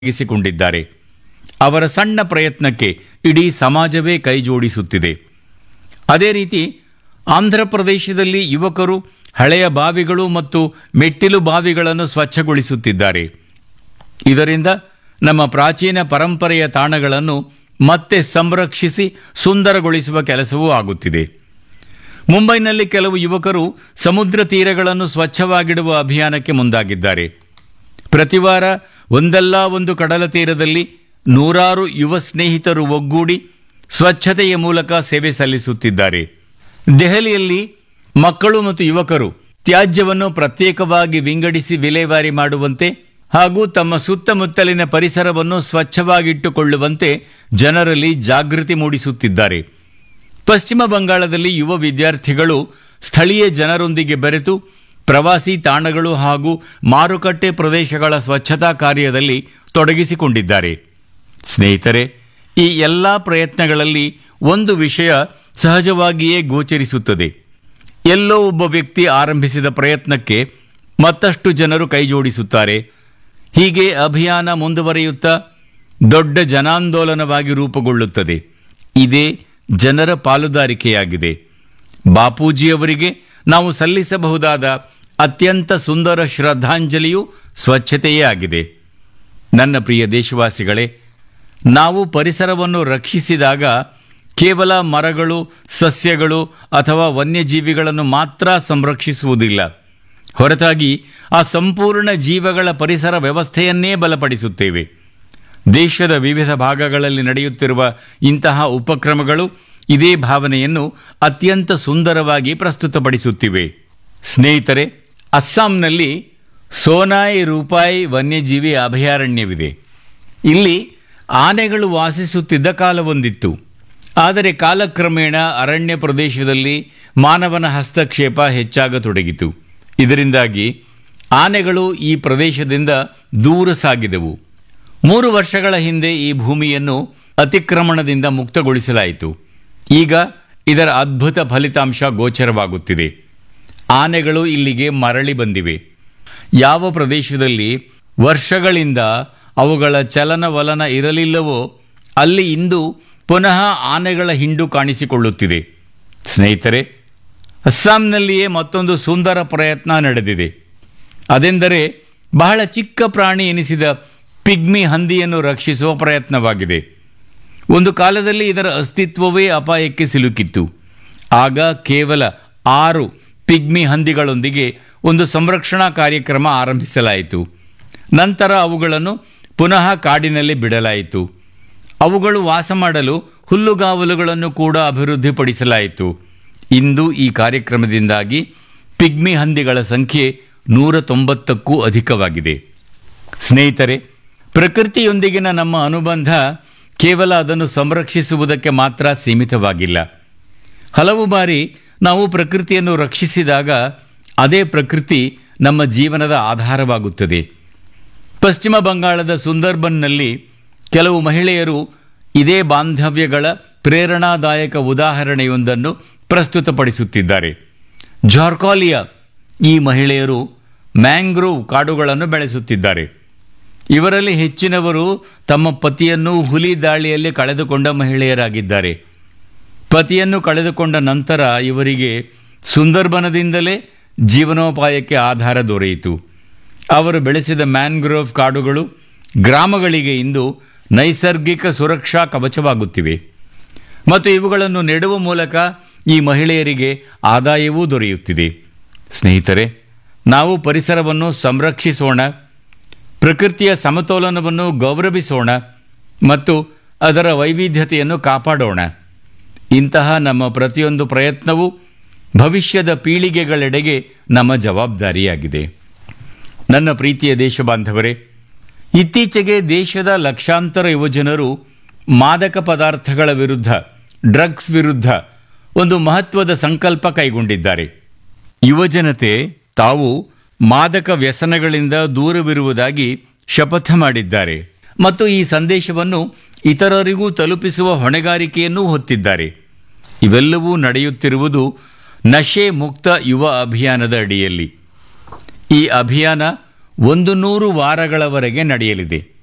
ತೊಡಗಿಸಿಕೊಂಡಿದ್ದಾರೆ ಅವರ ಸಣ್ಣ ಪ್ರಯತ್ನಕ್ಕೆ ಇಡೀ ಸಮಾಜವೇ ಕೈಜೋಡಿಸುತ್ತಿದೆ ಅದೇ ರೀತಿ ಆಂಧ್ರ ಪ್ರದೇಶದಲ್ಲಿ ಯುವಕರು ಹಳೆಯ ಬಾವಿಗಳು ಮತ್ತು ಮೆಟ್ಟಿಲು ಬಾವಿಗಳನ್ನು ಸ್ವಚ್ಛಗೊಳಿಸುತ್ತಿದ್ದಾರೆ ಇದರಿಂದ ನಮ್ಮ ಪ್ರಾಚೀನ ಪರಂಪರೆಯ ತಾಣಗಳನ್ನು ಮತ್ತೆ ಸಂರಕ್ಷಿಸಿ ಸುಂದರಗೊಳಿಸುವ ಕೆಲಸವೂ ಆಗುತ್ತಿದೆ ಮುಂಬೈನಲ್ಲಿ ಕೆಲವು ಯುವಕರು ಸಮುದ್ರ ತೀರಗಳನ್ನು ಸ್ವಚ್ಛವಾಗಿಡುವ ಅಭಿಯಾನಕ್ಕೆ ಮುಂದಾಗಿದ್ದಾರೆ ಪ್ರತಿವಾರ ಒಂದಲ್ಲ ಒಂದು ಕಡಲ ತೀರದಲ್ಲಿ ನೂರಾರು ಯುವ ಸ್ನೇಹಿತರು ಒಗ್ಗೂಡಿ ಸ್ವಚ್ಛತೆಯ ಮೂಲಕ ಸೇವೆ ಸಲ್ಲಿಸುತ್ತಿದ್ದಾರೆ ದೆಹಲಿಯಲ್ಲಿ ಮಕ್ಕಳು ಮತ್ತು ಯುವಕರು ತ್ಯಾಜ್ಯವನ್ನು ಪ್ರತ್ಯೇಕವಾಗಿ ವಿಂಗಡಿಸಿ ವಿಲೇವಾರಿ ಮಾಡುವಂತೆ ಹಾಗೂ ತಮ್ಮ ಸುತ್ತಮುತ್ತಲಿನ ಪರಿಸರವನ್ನು ಸ್ವಚ್ಛವಾಗಿಟ್ಟುಕೊಳ್ಳುವಂತೆ ಜನರಲ್ಲಿ ಜಾಗೃತಿ ಮೂಡಿಸುತ್ತಿದ್ದಾರೆ ಪಶ್ಚಿಮ ಬಂಗಾಳದಲ್ಲಿ ಯುವ ವಿದ್ಯಾರ್ಥಿಗಳು ಸ್ಥಳೀಯ ಜನರೊಂದಿಗೆ ಬೆರೆತು ಪ್ರವಾಸಿ ತಾಣಗಳು ಹಾಗೂ ಮಾರುಕಟ್ಟೆ ಪ್ರದೇಶಗಳ ಸ್ವಚ್ಛತಾ ಕಾರ್ಯದಲ್ಲಿ ತೊಡಗಿಸಿಕೊಂಡಿದ್ದಾರೆ ಸ್ನೇಹಿತರೆ ಈ ಎಲ್ಲ ಪ್ರಯತ್ನಗಳಲ್ಲಿ ಒಂದು ವಿಷಯ ಸಹಜವಾಗಿಯೇ ಗೋಚರಿಸುತ್ತದೆ ಎಲ್ಲೋ ಒಬ್ಬ ವ್ಯಕ್ತಿ ಆರಂಭಿಸಿದ ಪ್ರಯತ್ನಕ್ಕೆ ಮತ್ತಷ್ಟು ಜನರು ಕೈಜೋಡಿಸುತ್ತಾರೆ ಹೀಗೆ ಅಭಿಯಾನ ಮುಂದುವರಿಯುತ್ತಾ ದೊಡ್ಡ ಜನಾಂದೋಲನವಾಗಿ ರೂಪುಗೊಳ್ಳುತ್ತದೆ ಇದೇ ಜನರ ಪಾಲುದಾರಿಕೆಯಾಗಿದೆ ಬಾಪೂಜಿಯವರಿಗೆ ನಾವು ಸಲ್ಲಿಸಬಹುದಾದ ಅತ್ಯಂತ ಸುಂದರ ಶ್ರದ್ಧಾಂಜಲಿಯು ಸ್ವಚ್ಛತೆಯೇ ಆಗಿದೆ ನನ್ನ ಪ್ರಿಯ ದೇಶವಾಸಿಗಳೇ ನಾವು ಪರಿಸರವನ್ನು ರಕ್ಷಿಸಿದಾಗ ಕೇವಲ ಮರಗಳು ಸಸ್ಯಗಳು ಅಥವಾ ವನ್ಯಜೀವಿಗಳನ್ನು ಮಾತ್ರ ಸಂರಕ್ಷಿಸುವುದಿಲ್ಲ ಹೊರತಾಗಿ ಆ ಸಂಪೂರ್ಣ ಜೀವಗಳ ಪರಿಸರ ವ್ಯವಸ್ಥೆಯನ್ನೇ ಬಲಪಡಿಸುತ್ತೇವೆ ದೇಶದ ವಿವಿಧ ಭಾಗಗಳಲ್ಲಿ ನಡೆಯುತ್ತಿರುವ ಇಂತಹ ಉಪಕ್ರಮಗಳು ಇದೇ ಭಾವನೆಯನ್ನು ಅತ್ಯಂತ ಸುಂದರವಾಗಿ ಪ್ರಸ್ತುತಪಡಿಸುತ್ತಿವೆ ಸ್ನೇಹಿತರೆ ಅಸ್ಸಾಂನಲ್ಲಿ ಸೋನಾಯ್ ರೂಪಾಯಿ ವನ್ಯಜೀವಿ ಅಭಯಾರಣ್ಯವಿದೆ ಇಲ್ಲಿ ಆನೆಗಳು ವಾಸಿಸುತ್ತಿದ್ದ ಕಾಲವೊಂದಿತ್ತು ಆದರೆ ಕಾಲಕ್ರಮೇಣ ಅರಣ್ಯ ಪ್ರದೇಶದಲ್ಲಿ ಮಾನವನ ಹಸ್ತಕ್ಷೇಪ ಹೆಚ್ಚಾಗತೊಡಗಿತು ಇದರಿಂದಾಗಿ ಆನೆಗಳು ಈ ಪ್ರದೇಶದಿಂದ ದೂರ ಸಾಗಿದವು ಮೂರು ವರ್ಷಗಳ ಹಿಂದೆ ಈ ಭೂಮಿಯನ್ನು ಅತಿಕ್ರಮಣದಿಂದ ಮುಕ್ತಗೊಳಿಸಲಾಯಿತು ಈಗ ಇದರ ಅದ್ಭುತ ಫಲಿತಾಂಶ ಗೋಚರವಾಗುತ್ತಿದೆ ಆನೆಗಳು ಇಲ್ಲಿಗೆ ಮರಳಿ ಬಂದಿವೆ ಯಾವ ಪ್ರದೇಶದಲ್ಲಿ ವರ್ಷಗಳಿಂದ ಅವುಗಳ ಚಲನವಲನ ಇರಲಿಲ್ಲವೋ ಅಲ್ಲಿ ಇಂದು ಪುನಃ ಆನೆಗಳ ಹಿಂಡು ಕಾಣಿಸಿಕೊಳ್ಳುತ್ತಿದೆ ಸ್ನೇಹಿತರೆ ಅಸ್ಸಾಂನಲ್ಲಿಯೇ ಮತ್ತೊಂದು ಸುಂದರ ಪ್ರಯತ್ನ ನಡೆದಿದೆ ಅದೆಂದರೆ ಬಹಳ ಚಿಕ್ಕ ಪ್ರಾಣಿ ಎನಿಸಿದ ಪಿಗ್ಮಿ ಹಂದಿಯನ್ನು ರಕ್ಷಿಸುವ ಪ್ರಯತ್ನವಾಗಿದೆ ಒಂದು ಕಾಲದಲ್ಲಿ ಇದರ ಅಸ್ತಿತ್ವವೇ ಅಪಾಯಕ್ಕೆ ಸಿಲುಕಿತ್ತು ಆಗ ಕೇವಲ ಆರು ಪಿಗ್ಮಿ ಹಂದಿಗಳೊಂದಿಗೆ ಒಂದು ಸಂರಕ್ಷಣಾ ಕಾರ್ಯಕ್ರಮ ಆರಂಭಿಸಲಾಯಿತು ನಂತರ ಅವುಗಳನ್ನು ಪುನಃ ಕಾಡಿನಲ್ಲಿ ಬಿಡಲಾಯಿತು ಅವುಗಳು ವಾಸ ಮಾಡಲು ಹುಲ್ಲುಗಾವಲುಗಳನ್ನು ಕೂಡ ಅಭಿವೃದ್ಧಿಪಡಿಸಲಾಯಿತು ಇಂದು ಈ ಕಾರ್ಯಕ್ರಮದಿಂದಾಗಿ ಪಿಗ್ಮಿ ಹಂದಿಗಳ ಸಂಖ್ಯೆ ನೂರ ತೊಂಬತ್ತಕ್ಕೂ ಅಧಿಕವಾಗಿದೆ ಸ್ನೇಹಿತರೆ ಪ್ರಕೃತಿಯೊಂದಿಗಿನ ನಮ್ಮ ಅನುಬಂಧ ಕೇವಲ ಅದನ್ನು ಸಂರಕ್ಷಿಸುವುದಕ್ಕೆ ಮಾತ್ರ ಸೀಮಿತವಾಗಿಲ್ಲ ಹಲವು ಬಾರಿ ನಾವು ಪ್ರಕೃತಿಯನ್ನು ರಕ್ಷಿಸಿದಾಗ ಅದೇ ಪ್ರಕೃತಿ ನಮ್ಮ ಜೀವನದ ಆಧಾರವಾಗುತ್ತದೆ ಪಶ್ಚಿಮ ಬಂಗಾಳದ ಸುಂದರ್ಬನ್ನಲ್ಲಿ ಕೆಲವು ಮಹಿಳೆಯರು ಇದೇ ಬಾಂಧವ್ಯಗಳ ಪ್ರೇರಣಾದಾಯಕ ಉದಾಹರಣೆಯೊಂದನ್ನು ಪ್ರಸ್ತುತಪಡಿಸುತ್ತಿದ್ದಾರೆ ಜಾರ್ಕಾಲಿಯ ಈ ಮಹಿಳೆಯರು ಮ್ಯಾಂಗ್ರೋವ್ ಕಾಡುಗಳನ್ನು ಬೆಳೆಸುತ್ತಿದ್ದಾರೆ ಇವರಲ್ಲಿ ಹೆಚ್ಚಿನವರು ತಮ್ಮ ಪತಿಯನ್ನು ಹುಲಿ ದಾಳಿಯಲ್ಲಿ ಕಳೆದುಕೊಂಡ ಮಹಿಳೆಯರಾಗಿದ್ದಾರೆ ಪತಿಯನ್ನು ಕಳೆದುಕೊಂಡ ನಂತರ ಇವರಿಗೆ ಸುಂದರ್ಬನದಿಂದಲೇ ಜೀವನೋಪಾಯಕ್ಕೆ ಆಧಾರ ದೊರೆಯಿತು ಅವರು ಬೆಳೆಸಿದ ಮ್ಯಾನ್ಗ್ರೋವ್ ಕಾಡುಗಳು ಗ್ರಾಮಗಳಿಗೆ ಇಂದು ನೈಸರ್ಗಿಕ ಸುರಕ್ಷಾ ಕವಚವಾಗುತ್ತಿವೆ ಮತ್ತು ಇವುಗಳನ್ನು ನೆಡುವ ಮೂಲಕ ಈ ಮಹಿಳೆಯರಿಗೆ ಆದಾಯವೂ ದೊರೆಯುತ್ತಿದೆ ಸ್ನೇಹಿತರೆ ನಾವು ಪರಿಸರವನ್ನು ಸಂರಕ್ಷಿಸೋಣ ಪ್ರಕೃತಿಯ ಸಮತೋಲನವನ್ನು ಗೌರವಿಸೋಣ ಮತ್ತು ಅದರ ವೈವಿಧ್ಯತೆಯನ್ನು ಕಾಪಾಡೋಣ ಇಂತಹ ನಮ್ಮ ಪ್ರತಿಯೊಂದು ಪ್ರಯತ್ನವೂ ಭವಿಷ್ಯದ ಪೀಳಿಗೆಗಳೆಡೆಗೆ ನಮ್ಮ ಜವಾಬ್ದಾರಿಯಾಗಿದೆ ನನ್ನ ಪ್ರೀತಿಯ ದೇಶಬಾಂಧವರೇ ಇತ್ತೀಚೆಗೆ ದೇಶದ ಲಕ್ಷಾಂತರ ಯುವಜನರು ಮಾದಕ ಪದಾರ್ಥಗಳ ವಿರುದ್ಧ ಡ್ರಗ್ಸ್ ವಿರುದ್ಧ ಒಂದು ಮಹತ್ವದ ಸಂಕಲ್ಪ ಕೈಗೊಂಡಿದ್ದಾರೆ ಯುವಜನತೆ ತಾವು ಮಾದಕ ವ್ಯಸನಗಳಿಂದ ದೂರವಿರುವುದಾಗಿ ಶಪಥ ಮಾಡಿದ್ದಾರೆ ಮತ್ತು ಈ ಸಂದೇಶವನ್ನು ಇತರರಿಗೂ ತಲುಪಿಸುವ ಹೊಣೆಗಾರಿಕೆಯನ್ನೂ ಹೊತ್ತಿದ್ದಾರೆ ಇವೆಲ್ಲವೂ ನಡೆಯುತ್ತಿರುವುದು ನಶೆ ಮುಕ್ತ ಯುವ ಅಭಿಯಾನದ ಅಡಿಯಲ್ಲಿ ಈ ಅಭಿಯಾನ ಒಂದು ನೂರು ವಾರಗಳವರೆಗೆ ನಡೆಯಲಿದೆ